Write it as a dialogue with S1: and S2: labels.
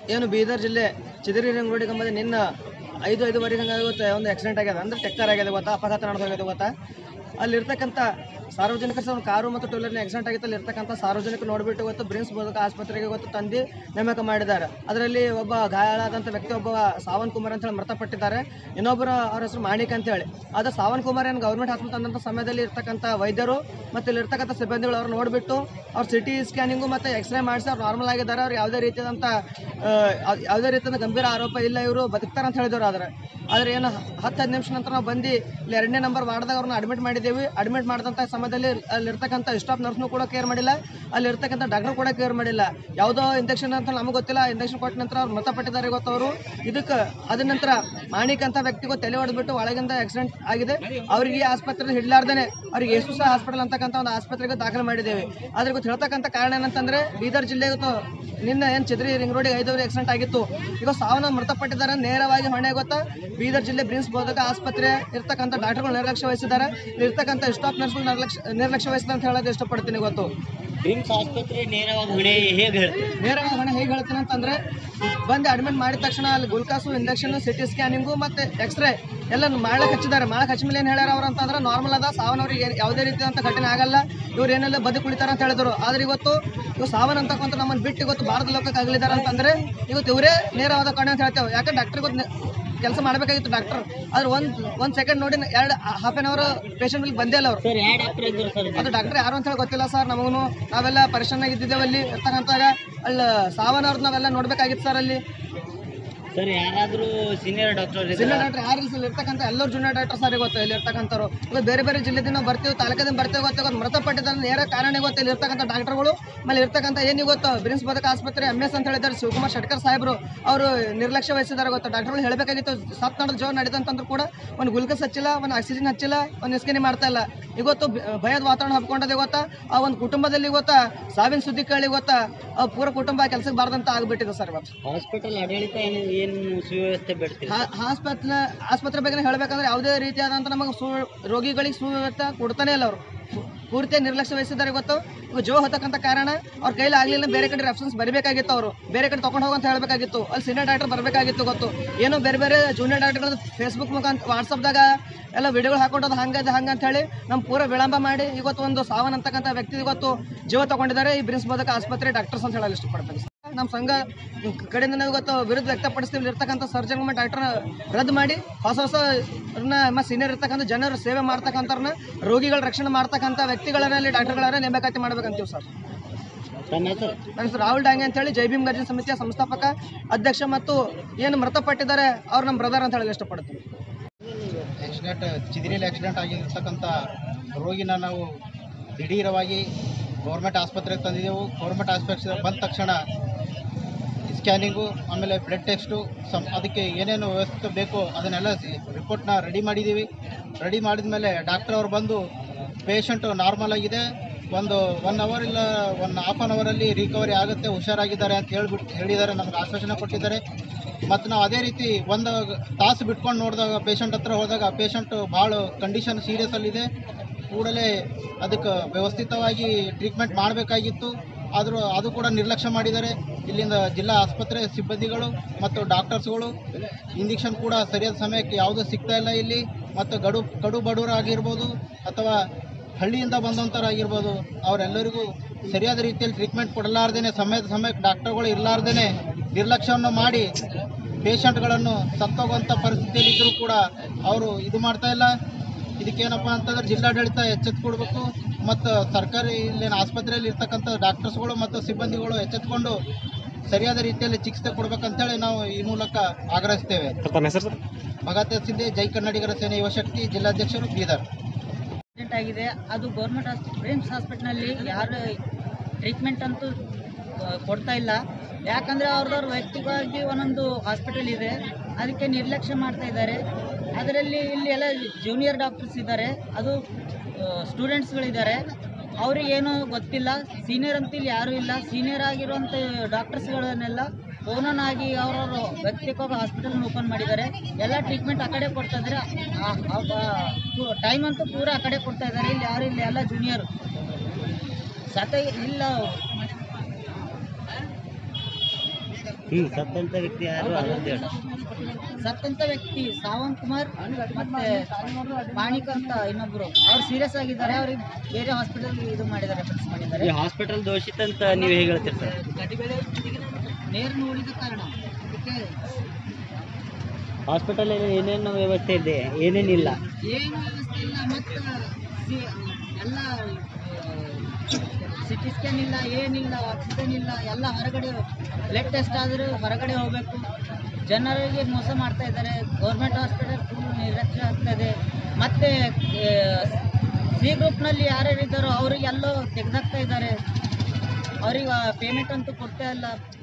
S1: ಏನು ಬೀದರ್ ಜಿಲ್ಲೆ ಚಿದಿರಿ ರಿಂಗ್ ರೋಡಿಗೆ ಬಂದು ನಿನ್ನ ಐದು ಐದುವರೆಗೆ ಹಂಗೆ ಆಗುತ್ತೆ ಒಂದು ಆಕ್ಸಿಡೆಂಟ್ ಆಗ್ಯದ ಅಂದ್ರೆ ಟೆಕ್ಕರ್ ಆಗ್ಯದ ಗೊತ್ತಾ ಅಪಘಾತ ನಡೆದೋಗ್ಯದ ಗೊತ್ತಾ ಅಲ್ಲಿರ್ತಕ್ಕಂಥ ಸಾರ್ವಜನಿಕರ ಸಹ ಒಂದು ಕಾರು ಮತ್ತು ಟೂ ವೀಲರ್ನ ಆಕ್ಸಿಡೆಂಟ್ ಆಗಿತ್ತು ಅಲ್ಲಿರ್ತಕ್ಕಂಥ ಸಾರ್ವಜನಿಕರು ನೋಡಿಬಿಟ್ಟು ಗೊತ್ತು ಬ್ರಿನ್ಸ್ ಬೋಧಕ ಆಸ್ಪತ್ರೆಗೆ ಗೊತ್ತು ತಂದು ನೇಮಕ ಮಾಡಿದ್ದಾರೆ ಅದರಲ್ಲಿ ಒಬ್ಬ ಗಾಯಾಳಾದಂಥ ವ್ಯಕ್ತಿ ಒಬ್ಬ ಸಾವನ್ ಕುಮಾರ್ ಅಂತ ಹೇಳಿ ಮೃತಪಟ್ಟಿದ್ದಾರೆ ಇನ್ನೊಬ್ಬರು ಅವ್ರ ಹೆಸರು ಮಾಣಿಕ್ ಅಂತ ಹೇಳಿ ಅದು ಸಾವನ್ ಕುಮಾರ್ ಏನು ಗೌರ್ಮೆಂಟ್ ಹಾಸ್ಪಿಟಲ್ ತಂದಂಥ ಸಮಯದಲ್ಲಿ ಇರ್ತಕ್ಕಂಥ ವೈದ್ಯರು ಮತ್ತು ಇಲ್ಲಿರ್ತಕ್ಕಂಥ ಸಿಬ್ಬಂದಿಗಳು ಅವ್ರು ನೋಡಿಬಿಟ್ಟು ಅವ್ರು ಸಿಟಿ ಸ್ಕ್ಯಾನಿಂಗು ಮತ್ತು ಎಕ್ಸ್ರೇ ಮಾಡಿಸಿ ಅವ್ರು ನಾರ್ಮಲ್ ಆಗಿದ್ದಾರೆ ಅವ್ರು ಯಾವುದೇ ರೀತಿಯಾದಂಥ ಆ, ಯಾವ್- ಯಾವುದೇ ರೀತಿಯಾದ ಗಂಭೀರ ಆರೋಪ ಇಲ್ಲ ಇವರು ಬದುಕ್ತಾರೆ ಅಂತ ಹೇಳಿದವರು ಆದರೆ ಆದರೆ ಏನು ಹತ್ತು ಹದಿನೈದು ನಿಮಿಷ ನಂತರ ನಾವು ಬಂದು ಇಲ್ಲಿ ಎರಡನೇ ನಂಬರ್ ವಾರ್ಡ್ದಾಗ ಅವ್ರನ್ನ ಅಡ್ಮಿಟ್ ಮಾಡಿದ್ದೀವಿ ಅಡ್ಮಿಟ್ ಮಾಡಿದಂಥ ಸಮಯದಲ್ಲಿ ಅಲ್ಲಿರ್ತಕ್ಕಂಥ ಸ್ಟಾಫ್ ನರ್ಸ್ನು ಕೂಡ ಕೇರ್ ಮಾಡಿಲ್ಲ ಅಲ್ಲಿರ್ತಕ್ಕಂಥ ಡಾಕ್ಟರ್ ಕೂಡ ಕೇರ್ ಮಾಡಿಲ್ಲ ಯಾವುದೋ ಇಂಜೆಕ್ಷನ್ ಅಂತ ನಮಗೆ ಗೊತ್ತಿಲ್ಲ ಇಂಜೆಕ್ಷನ್ ಕೊಟ್ಟ ನಂತರ ಅವ್ರು ಮೃತಪಟ್ಟಿದ್ದಾರೆ ಗೊತ್ತವರು ಇದಕ್ಕೆ ಅದ ನಂತರ ಮಾಣಿಕ್ ಅಂತ ವ್ಯಕ್ತಿಗೂ ತಲೆ ಹೊಡೆದ್ಬಿಟ್ಟು ಒಳಗಿಂದ ಆಕ್ಸಿಡೆಂಟ್ ಆಗಿದೆ ಅವರಿಗೆ ಆಸ್ಪತ್ರೆ ಹಿಡ್ಲಾರ್ದೇನೆ ಅವ್ರಿಗೆ ಯೇಸು ಸಹ ಹಾಸ್ಪಿಟಲ್ ಅಂತಕ್ಕಂಥ ಒಂದು ಆಸ್ಪತ್ರೆಗೆ ದಾಖಲು ಮಾಡಿದ್ದೇವೆ ಆದ್ರೆ ಇವತ್ತು ಹೇಳ್ತಕ್ಕಂಥ ಕಾರಣ ಏನಂತಂದ್ರೆ ಬೀದರ್ ಜಿಲ್ಲೆ ಇವತ್ತು ನಿನ್ನ ಏನು ಚಿದ್ರಿ ರಿಂಗ್ ರೋಡಿಗೆ ಐದೂವರೆ ಆಕ್ಸಿಡೆಂಟ್ ಆಗಿತ್ತು ಈಗ ಸಾವನ್ನ ಮೃತಪಟ್ಟಿದ್ದಾರೆ ನೇರವಾಗಿ ಹೊಣೆ ಗೊತ್ತಾ ಬೀದರ್ ಜಿಲ್ಲೆ ಬ್ರಿನ್ಸ್ ಬೋಧಕ ಆಸ್ಪತ್ರೆ ಇರ್ತಕ್ಕಂಥ ಡಾಕ್ಟರ್ಗಳು ನಿರ್ಲಕ್ಷ್ಯ ವಹಿಸಿದ್ದಾರೆ ಇರ್ತಕ್ಕಂಥ ಸ್ಟಾಫ್ ನರ್ಸ್ಗಳು ನಿರ್ಲಕ್ಷ್ಯ ನಿರ್ಲಕ್ಷ್ಯ ವಹಿಸಿದ ಅಂತ ಹೇಳೋದು ಇಷ್ಟಪಡ್ತೀನಿ ಇವತ್ತು
S2: ಡ್ರೀಮ್ಸ್ ಆಸ್ಪತ್ರೆ ನೇರವಾಗಿ ಹೊಣೆ ಹೇಗೆ ಹೇಳ್ತೀವಿ
S1: ನೇರವಾಗಿ ಹೊಣೆ ಹೇಗೆ ಹೇಳ್ತೀನಿ ಅಂತಂದ್ರೆ ಬಂದು ಅಡ್ಮಿಟ್ ಮಾಡಿದ ತಕ್ಷಣ ಅಲ್ಲಿ ಗ್ಲುಕಾಸು ಇಂಜೆಕ್ಷನ್ ಸಿಟಿ ಸ್ಕ್ಯಾನಿಂಗು ಮತ್ತೆ ಎಕ್ಸ್ರೇ ಎಲ್ಲ ಮಾಡಕ್ಕೆ ಹಚ್ಚಿದ್ದಾರೆ ಮಾಡಕ್ಕೆ ಹಚ್ಚ ಮೇಲೆ ಏನು ಹೇಳ್ಯಾರ ಅವ್ರು ಅಂತಂದ್ರೆ ನಾರ್ಮಲ್ ಅದ ಸಾವನವ್ರಿಗೆ ಏನ್- ಯಾವುದೇ ರೀತಿಯಾದಂಥ ಘಟನೆ ಆಗಲ್ಲ ಇವ್ರು ಏನೆಲ್ಲ ಬದುಕು ಉಳಿತಾರ ಅಂತ ಹೇಳಿದ್ರು ಆದ್ರೆ ಇವತ್ತು ಇವ್ರು ಸಾವನ್ ಅಂತಕ್ಕಂಥ ನಮ್ಮನ್ನು ಬಿಟ್ಟು ಇವತ್ತು ಭಾರತ ಲೋಕಕ್ಕೆ ಆಗಲಿದ್ದಾರೆ ಅಂತಂದ್ರೆ ಇವತ್ತು ಇವರೇ ನೇರವಾದ ಕಾರಣ ಅಂತ ಹೇಳ್ತೇವೆ ಯಾಕಂದ್ರೆ ಡಾಕ್ಟರ್ ಗೊತ್ತು ಕೆಲಸ ಮಾಡಬೇಕಾಗಿತ್ತು ಡಾಕ್ಟರ್ ಆದ್ರೆ ಒಂದು ಒಂದು ಸೆಕೆಂಡ್ ನೋಡಿ ಎರಡು ಹಾಫ್ ಆನ್ ಅವರ್ ಪೇಷಂಟ್ ಇಲ್ಲಿ ಬಂದೇ ಇಲ್ಲ ಅವ್ರು
S2: ಸರ್ ಯಾವ ಡಾಕ್ಟರ್ ಇದ್ರು ಸರ್
S1: ಅದು ಡಾಕ್ಟರ್ ಯಾರು ಅಂತ ಹೇಳಿ ಗೊತ್ತಿಲ್ಲ ಸರ್ ನಮಗೂ ನಾವೆಲ್ಲ ಪರಿಶ್ರಮ ಇದ್ದಿದ್ದೇವೆ ಅಲ್ಲಿ ಇರ್ತಕ್ಕಂತಾಗ ಅಲ್ಲಿ ಸಾವನ್ ಅವ್ರದ್ದು ನಾವೆಲ್ಲ ನೋಡ್ಬೇಕಾಗಿತ್ತು ಸರ್ ಅಲ್ಲಿ
S2: ಸರ್ ಯಾರಾದರೂ ಸೀನಿಯರ್ ಡಾಕ್ಟರ್
S1: ಜೂನಿಯರ್ ಡಾಕ್ಟರ್ ಯಾರು ಇಲ್ಲಿ ಇರ್ತಕ್ಕಂಥ ಎಲ್ಲರೂ ಜೂನಿಯರ್ ಡಾಕ್ಟರ್ ಸರ್ ಗೊತ್ತು ಇಲ್ಲಿ ಇರ್ತಕ್ಕಂಥವ್ರು ಈಗ ಬೇರೆ ಬೇರೆ ಜಿಲ್ಲೆದಿಂದ ನಾವು ಬರ್ತೀವಿ ತಾಲೂಕದಿಂದ ಬರ್ತೀವಿ ಗೊತ್ತು ಇವತ್ತು ಮೃತಪಟ್ಟಿದ್ದಾರೆ ನೇರ ಕಾರಣ ಗೊತ್ತು ಇಲ್ಲಿ ಇರ್ತಕ್ಕಂಥ ಡಾಕ್ಟರ್ಗಳು ಆಮೇಲೆ ಇರ್ತಕ್ಕಂಥ ಏನು ಗೊತ್ತು ಬ್ರಿನ್ಸ್ ಬದಕ ಆಸ್ಪತ್ರೆ ಎಮ್ ಎಸ್ ಅಂತ ಹೇಳಿದ್ದಾರೆ ಶಿವಕುಮಾರ್ ಶೆಟ್ಕರ್ ಸಾಹೇಬರು ಅವರು ನಿರ್ಲಕ್ಷ್ಯ ವಹಿಸಿದ್ದಾರೆ ಗೊತ್ತು ಡಾಕ್ಟರ್ಗಳು ಹೇಳಬೇಕಾಗಿತ್ತು ಸತ್ ನಡೆದ ಜೋ ನಡೀತಂತಂದ್ರೂ ಕೂಡ ಒಂದು ಗುಲ್ಕಸ್ ಹಚ್ಚಿಲ್ಲ ಒಂದು ಆಕ್ಸಿಜನ್ ಹಚ್ಚಿಲ್ಲ ಒಂದು ಸ್ಕಿನಿ ಮಾಡ್ತಾ ಇಲ್ಲ ಇವತ್ತು ಬ- ಭಯದ ವಾತಾವರಣ ಹಬ್ಕೊಂಡದೆ ಗೊತ್ತಾ ಆ ಒಂದು ಕುಟುಂಬದಲ್ಲಿ ಗೊತ್ತಾ ಸಾವಿನ ಸುದ್ದಿ ಕೇಳಿ ಗೊತ್ತಾ ಆ ಪೂರ ಕುಟುಂಬ ಕೆಲಸಕ್ಕೆ ಬಾರ್ದಂತ ಆಗ್ಬಿಟ್ಟಿದೆ ಸರ್ ಇವತ್ತು
S2: ಹಾಸ್ಪಿಟಲ್ ಆಡಳಿತ ಏನು ಏನು ಸುವ್ಯವಸ್ಥೆ ಬಿಡ್ತೀವಿ
S1: ಹಾ- ಆಸ್ಪತ್ರೆ ಆಸ್ಪತ್ರೆ ಬಗ್ಗೆ ಹೇಳ್ಬೇಕಂದ್ರೆ ಯಾವುದೇ ರೀತಿಯಾದಂಥ ನಮಗೆ ಸು ರೋಗಿಗಳಿಗೆ ಸುವ್ಯವಸ್ಥೆ ಕೊಡ್ತಾನೆ ಇಲ್ಲ ಅವರು ಪೂರ್ತಿ ನಿರ್ಲಕ್ಷ್ಯ ವಹಿಸಿದ್ದಾರೆ ಗೊತ್ತು ಇವಾಗ ಜೋ ಹೊತ್ತಕ್ಕಂಥ ಕಾರಣ ಅವ್ರ ಕೈಲಿ ಆಗಲಿಲ್ಲ ಬೇರೆ ಕಡೆ ರೆಫರೆನ್ಸ್ ಬರಬೇಕಾಗಿತ್ತು ಅವರು ಬೇರೆ ಕಡೆ ತೊಗೊಂಡು ಹೋಗಂತ ಹೇಳಬೇಕಾಗಿತ್ತು ಅಲ್ಲಿ ಸೀನಿಯರ್ ಡಾಕ್ಟರ್ ಬರಬೇಕಾಗಿತ್ತು ಗೊತ್ತು ಏನೋ ಬೇರೆ ಬೇರೆ ಜೂನಿಯರ್ ಡಾಕ್ಟರ್ಗಳು ಫೇಸ್ಬುಕ್ ಮುಖಾಂತರ ವಾಟ್ಸಪ್ದಾಗ ಎಲ್ಲ ವಿಡಿಯೋಗಳು ಹಾಕೊಂಡದು ಹಂಗದ ಹಂಗೆ ಅಂತ ಹೇಳಿ ನಮ್ಮ ಪೂರ ವಿಳಂಬ ಮಾಡಿ ಇವತ್ತು ಒಂದು ಸಾವನ್ ಅಂತಕ್ಕಂಥ ವ್ಯಕ್ತಿ ಇವತ್ತು ಜೀವ ತಗೊಂಡಿದ್ದಾರೆ ಈ ಬ್ರಿನ್ಸ್ ಬೋಧಕ ಆಸ್ಪತ್ರೆ ಡಾಕ್ಟರ್ಸ್ ಅಂತ ಹೇಳಲು ಇಷ್ಟಪಡ್ತೀನಿ ನಮ್ಮ ಸಂಘ ಕಡೆಯಿಂದ ನಾವು ಇವತ್ತು ವಿರುದ್ಧ ವ್ಯಕ್ತಪಡಿಸ್ತೀವಿ ಇಲ್ಲಿ ಇರ್ತಕ್ಕಂಥ ಸರ್ಜನ್ ಡಾಕ್ಟರ್ ರದ್ದು ಮಾಡಿ ಹೊಸ ಹೊಸ ಮತ್ತು ಸೀನಿಯರ್ ಇರ್ತಕ್ಕಂಥ ಜನರು ಸೇವೆ ಮಾಡ್ತಕ್ಕಂಥವ್ರನ್ನ ರೋಗಿಗಳ ರಕ್ಷಣೆ ಮಾಡ್ತಕ್ಕಂಥ ವ್ಯಕ್ತಿಗಳನ್ನ ಇಲ್ಲಿ ಡಾಕ್ಟರ್ಗಳನ್ನ ನೇಮಕಾತಿ ಮಾಡ್ಬೇಕಂತೀವಿ ಸರ್
S2: ತಮ್ಮ ಹೆಸರು
S1: ನನ್ನ ಹೆಸರು ರಾಹುಲ್ ಡಾಂಗೆ ಅಂತ ಹೇಳಿ ಜೈ ಭೀಮ್ ಗರ್ಜನ್ ಸಮಿತಿಯ ಸಂಸ್ಥಾಪಕ ಅಧ್ಯಕ್ಷ ಮತ್ತು ಏನು ಮೃತಪಟ್ಟಿದ್ದಾರೆ ಅವ್ರು ನಮ್ಮ ಬ್ರದರ್ ಅಂತ ಹೇಳಿ ಇಷ್ಟಪಡ್ತೀನಿ
S3: ಆಕ್ಸಿಡೆಂಟ್ ಚಿದಿರಿಯಲ್ಲಿ ಆಕ್ಸಿಡೆಂಟ್ ಆಗಿರ್ತಕ್ಕಂಥ ರೋಗಿನ ನಾವು ದಿಢೀರವಾಗಿ ಗೌರ್ಮೆಂಟ್ ಆಸ್ಪತ್ರೆಗೆ ತಂದಿದ್ದೆವು ಗೌರ್ಮೆಂಟ್ ಆಸ್ಪತ್ರೆ ಬಂದ ತಕ್ಷಣ ಸ್ಕ್ಯಾನಿಂಗು ಆಮೇಲೆ ಬ್ಲಡ್ ಟೆಸ್ಟು ಸಮ್ ಅದಕ್ಕೆ ಏನೇನು ವ್ಯವಸ್ಥೆ ಬೇಕೋ ಅದನ್ನೆಲ್ಲ ರಿಪೋರ್ಟ್ನ ರೆಡಿ ಮಾಡಿದ್ದೀವಿ ರೆಡಿ ಮಾಡಿದ ಮೇಲೆ ಡಾಕ್ಟರ್ ಅವ್ರು ಬಂದು ಪೇಷಂಟು ನಾರ್ಮಲ್ ಆಗಿದೆ ಒಂದು ಒನ್ ಅವರ್ ಇಲ್ಲ ಒನ್ ಹಾಫ್ ಆನ್ ಅವರಲ್ಲಿ ರಿಕವರಿ ಆಗುತ್ತೆ ಹುಷಾರಾಗಿದ್ದಾರೆ ಅಂತ ಹೇಳ್ಬಿಟ್ಟು ಹೇಳಿದ್ದಾರೆ ನಮ್ಗೆ ಆಶ್ವಾಸನೆ ಕೊಟ್ಟಿದ್ದಾರೆ ಮತ್ತು ನಾವು ಅದೇ ರೀತಿ ಒಂದು ತಾಸು ಬಿಟ್ಕೊಂಡು ನೋಡಿದಾಗ ಪೇಷಂಟ್ ಹತ್ರ ಹೋದಾಗ ಪೇಷಂಟು ಭಾಳ ಕಂಡೀಷನ್ ಸೀರಿಯಸ್ಸಲ್ಲಿದೆ ಕೂಡಲೇ ಅದಕ್ಕೆ ವ್ಯವಸ್ಥಿತವಾಗಿ ಟ್ರೀಟ್ಮೆಂಟ್ ಮಾಡಬೇಕಾಗಿತ್ತು ಆದರೂ ಅದು ಕೂಡ ನಿರ್ಲಕ್ಷ್ಯ ಮಾಡಿದ್ದಾರೆ ಇಲ್ಲಿಂದ ಜಿಲ್ಲಾ ಆಸ್ಪತ್ರೆ ಸಿಬ್ಬಂದಿಗಳು ಮತ್ತು ಡಾಕ್ಟರ್ಸ್ಗಳು ಇಂಜೆಕ್ಷನ್ ಕೂಡ ಸರಿಯಾದ ಸಮಯಕ್ಕೆ ಯಾವುದೂ ಸಿಗ್ತಾ ಇಲ್ಲ ಇಲ್ಲಿ ಮತ್ತು ಗಡು ಕಡು ಬಡವರಾಗಿರ್ಬೋದು ಅಥವಾ ಹಳ್ಳಿಯಿಂದ ಬಂದಂಥವ್ರಾಗಿರ್ಬೋದು ಅವರೆಲ್ಲರಿಗೂ ಸರಿಯಾದ ರೀತಿಯಲ್ಲಿ ಟ್ರೀಟ್ಮೆಂಟ್ ಕೊಡಲಾರ್ದೇ ಸಮಯದ ಸಮಯಕ್ಕೆ ಡಾಕ್ಟರ್ಗಳು ಇರಲಾರ್ದೇ ನಿರ್ಲಕ್ಷ್ಯವನ್ನು ಮಾಡಿ ಪೇಷಂಟ್ಗಳನ್ನು ಸತ್ತೋಗುವಂಥ ಪರಿಸ್ಥಿತಿಯಲ್ಲಿದ್ದರೂ ಕೂಡ ಅವರು ಇದು ಮಾಡ್ತಾ ಇಲ್ಲ ಇದಕ್ಕೇನಪ್ಪ ಅಂತಂದ್ರೆ ಜಿಲ್ಲಾಡಳಿತ ಎಚ್ಚೆತ್ಕೊಡ್ಬೇಕು ಮತ್ತು ಸರ್ಕಾರಿ ಇಲ್ಲಿನ ಆಸ್ಪತ್ರೆಯಲ್ಲಿ ಇರ್ತಕ್ಕಂಥ ಡಾಕ್ಟರ್ಸ್ಗಳು ಮತ್ತು ಸಿಬ್ಬಂದಿಗಳು ಎಚ್ಚೆತ್ಕೊಂಡು ಸರಿಯಾದ ರೀತಿಯಲ್ಲಿ ಚಿಕಿತ್ಸೆ ಕೊಡ್ಬೇಕಂತೇಳಿ ನಾವು ಈ ಮೂಲಕ ಆಗ್ರಹಿಸ್ತೇವೆ ಭಗತ್ ಸಿಂಧೆ ಜೈ ಕನ್ನಡಿಗರ ಸೇನೆ ಯುವಶಕ್ತಿ ಜಿಲ್ಲಾಧ್ಯಕ್ಷರು ಬೀದರ್
S4: ಆಕ್ಸಿಡೆಂಟ್ ಆಗಿದೆ ಅದು ಗೌರ್ಮೆಂಟ್ ಹಾಸ್ಪಿಟಲ್ ಬ್ರಿಮ್ಸ್ ಹಾಸ್ಪಿಟ್ಲಲ್ಲಿ ಯಾರು ಟ್ರೀಟ್ಮೆಂಟ್ ಅಂತೂ ಆ, ಕೊಡ್ತಾ ಇಲ್ಲ ಯಾಕಂದರೆ ಅವ್ರವ್ರ ವ್ಯಕ್ತಿಗಾಗಿ ಒಂದೊಂದು ಹಾಸ್ಪಿಟಲ್ ಇದೆ ಅದಕ್ಕೆ ನಿರ್ಲಕ್ಷ್ಯ ಮಾಡ್ತಾ ಇದ್ದಾರೆ ಅದರಲ್ಲಿ ಇಲ್ಲಿ ಎಲ್ಲ ಜೂನಿಯರ್ ಡಾಕ್ಟರ್ಸ್ ಇದ್ದಾರೆ ಅದು ಸ್ಟೂಡೆಂಟ್ಸ್ಗಳಿದ್ದಾರೆ ಅವ್ರಿಗೇನು ಗೊತ್ತಿಲ್ಲ ಸೀನಿಯರ್ ಅಂತ ಇಲ್ಲಿ ಯಾರೂ ಇಲ್ಲ ಸೀನಿಯರ್ ಆಗಿರುವಂಥ ಡಾಕ್ಟರ್ಸ್ಗಳನ್ನೆಲ್ಲ ಓನನ್ ಆಗಿ ಅವ್ರವ್ರ ವ್ಯಕ್ತಿಗತ ಹಾಸ್ಪಿಟಲ್ ಓಪನ್ ಮಾಡಿದ್ದಾರೆ ಎಲ್ಲ ಟ್ರೀಟ್ಮೆಂಟ್ ಆ ಕಡೆ ಕೊಡ್ತಾ ಇದ್ದಾರೆ ಟೈಮ್ ಅಂತೂ ಪೂರ ಆ ಕಡೆ ಕೊಡ್ತಾ ಇದ್ದಾರೆ ಇಲ್ಲಿ ಯಾರು ಇಲ್ಲ ಎಲ್ಲ ಜೂನಿಯರ್ ಸತ ಇಲ್ಲ
S2: ಹ್ಞೂ ಸತ್ತಂತ ವ್ಯಕ್ತಿ ಯಾರು ಅದೊಂದು ಹೇಳಿ
S4: ಸತ್ತಂತ ವ್ಯಕ್ತಿ ಸಾವಂತ್ ಕುಮಾರ್ ಮತ್ತೆ ಮಾಣಿಕ್ ಅಂತ ಇನ್ನೊಬ್ರು ಅವ್ರು ಸೀರಿಯಸ್ ಆಗಿದ್ದಾರೆ ಅವ್ರಿಗೆ ಬೇರೆ ಹಾಸ್ಪಿಟಲ್ ಇದು ಮಾಡಿದ್ದಾರೆ ರೆಫರೆನ್ಸ್ ಮಾಡಿದ್ದಾರೆ
S2: ಈ ಹಾಸ್ಪಿಟಲ್ ದೋಷಿತ ಅಂತ ನೀವು ಹೇಗೆ ಹೇಳ್ತೀರಿ ಸರ್
S4: ನೇರ ನೋಡಿದ ಕಾರಣ ಅದಕ್ಕೆ
S2: ಹಾಸ್ಪಿಟಲ್ ಏನೇನು ವ್ಯವಸ್ಥೆ ಇದೆ ಏನೇನಿಲ್ಲ
S4: ಏನು ವ್ಯವಸ್ಥೆ ಇಲ್ಲ ಮತ್ತು ಎಲ್ಲ ಸಿಟಿ ಸ್ಕ್ಯಾನ್ ಇಲ್ಲ ಏನಿಲ್ಲ ಆಕ್ಸಿಜನ್ ಇಲ್ಲ ಎಲ್ಲ ಹೊರಗಡೆ ಬ್ಲಡ್ ಟೆಸ್ಟ್ ಆದರೂ ಹೊರಗಡೆ ಹೋಗಬೇಕು ಜನರಿಗೆ ಮೋಸ ಮಾಡ್ತಾ ಇದ್ದಾರೆ ಗೌರ್ಮೆಂಟ್ ಹಾಸ್ಪಿಟಲ್ ಫುಲ್ ನಿರ್ಲಕ್ಷ್ಯ ಆಗ್ತಾ ಇದೆ ಮತ್ತು ಸಿ ಗ್ರೂಪ್ನಲ್ಲಿ ಯಾರ್ಯಾರು ಇದ್ದಾರೋ ಅವರಿಗೆಲ್ಲೋ ತೆಗೆದಾಕ್ತಾ ಇದ್ದಾರೆ ಅವ್ರಿಗೆ ಪೇಮೆಂಟ್ ಅಂತೂ ಕೊಡ್ತಾ ಇಲ್ಲ